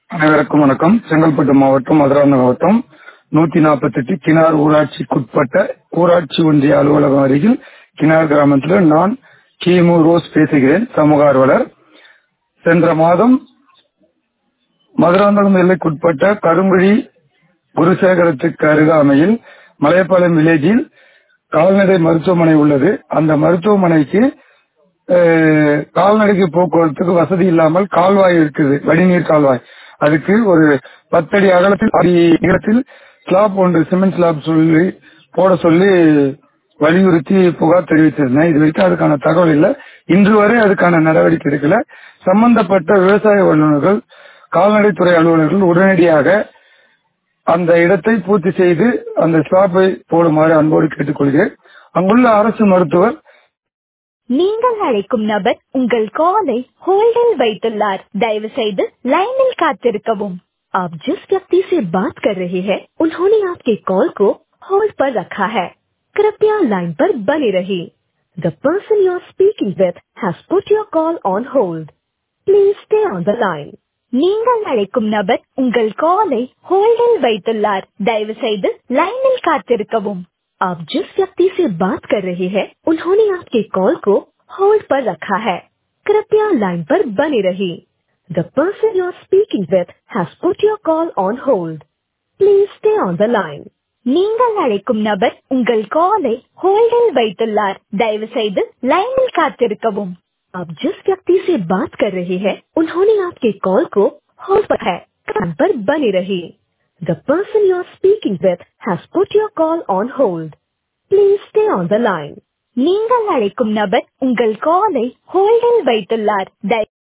அனைவருக்கும் வணக்கம் செங்கல்பட்டு மாவட்டம் மதுராந்தகம் மாவட்டம் நூத்தி நாற்பத்தி எட்டு கிணார் ஊராட்சிக்குட்பட்ட ஊராட்சி ஒன்றிய அலுவலகம் அருகில் கிணார் கிராமத்தில் நான் கிமு ரோஸ் பேசுகிறேன் சமூக ஆர்வலர் சென்ற மாதம் மதுராந்தகம் எல்லைக்குட்பட்ட கருங்குழி குருசேகரத்துக்கு அருகாமையில் மலையப்பாளையம் வில்லேஜில் கால்நடை மருத்துவமனை உள்ளது அந்த மருத்துவமனைக்கு அஹ், கால்நடைக்கு போக்குவரத்துக்கு வசதி இல்லாமல் கால்வாய் இருக்குது வடிநீர் கால்வாய் அதுக்கு ஒரு பத்தடி அகலத்தில் அடி நீளத்தில் ஸ்லாப் ஒன்று சிமெண்ட் ஸ்லாப் சொல்லி போட சொல்லி வலியுறுத்தி புகார் தெரிவித்திருந்தேன் இது வரைக்கும் அதுக்கான தகவல் இல்லை இன்று வரை அதுக்கான நடவடிக்கை எடுக்கல சம்பந்தப்பட்ட விவசாய வல்லுநர்கள் கால்நடைத்துறை அலுவலர்கள் உடனடியாக அந்த இடத்தை பூர்த்தி செய்து அந்த ஸ்லாப்பை போடுமாறு அன்போடு கேட்டுக்கொள்கிறேன் அங்குள்ள அரசு மருத்துவர் நீங்கள் அழைக்கும் நபர் உங்கள் காலை होल्डिंग வைத்துள்ளார் दयவு செய்து लाइन காத்திருக்கவும் आप जिस व्यक्ति से बात कर रहे हैं उन्होंने आपके कॉल को होल्ड पर रखा है कृपया लाइन पर बने रहिए the person you are speaking with has put your call on hold please stay on the line நீங்கள் அழைக்கும் நபர் உங்கள் காலை होल्डिंग வைத்துள்ளார் दयவு செய்து लाइन காத்திருக்கவும் आप जिस व्यक्ति से बात कर रहे हैं उन्होंने आपके कॉल को होल्ड पर रखा है कृपया लाइन पर बने रहिए the person you are speaking with has put your call on hold please stay on the line நீங்கள் அழைக்கும் நபர் உங்கள் காலை होल्डिंग வைத்துள்ளார் दयவு செய்து लाइन காத்திருக்கவும் आप जिस व्यक्ति से बात कर रहे हैं उन्होंने आपके कॉल को होल्ड पर है लाइन पर बने रहिए The person you are speaking with has put your call on hold. Please stay on the line. நீங்கள் அழைக்கும் நபர் உங்கள் காலை ஹோல்டில் வைத்துள்ளார் தயவு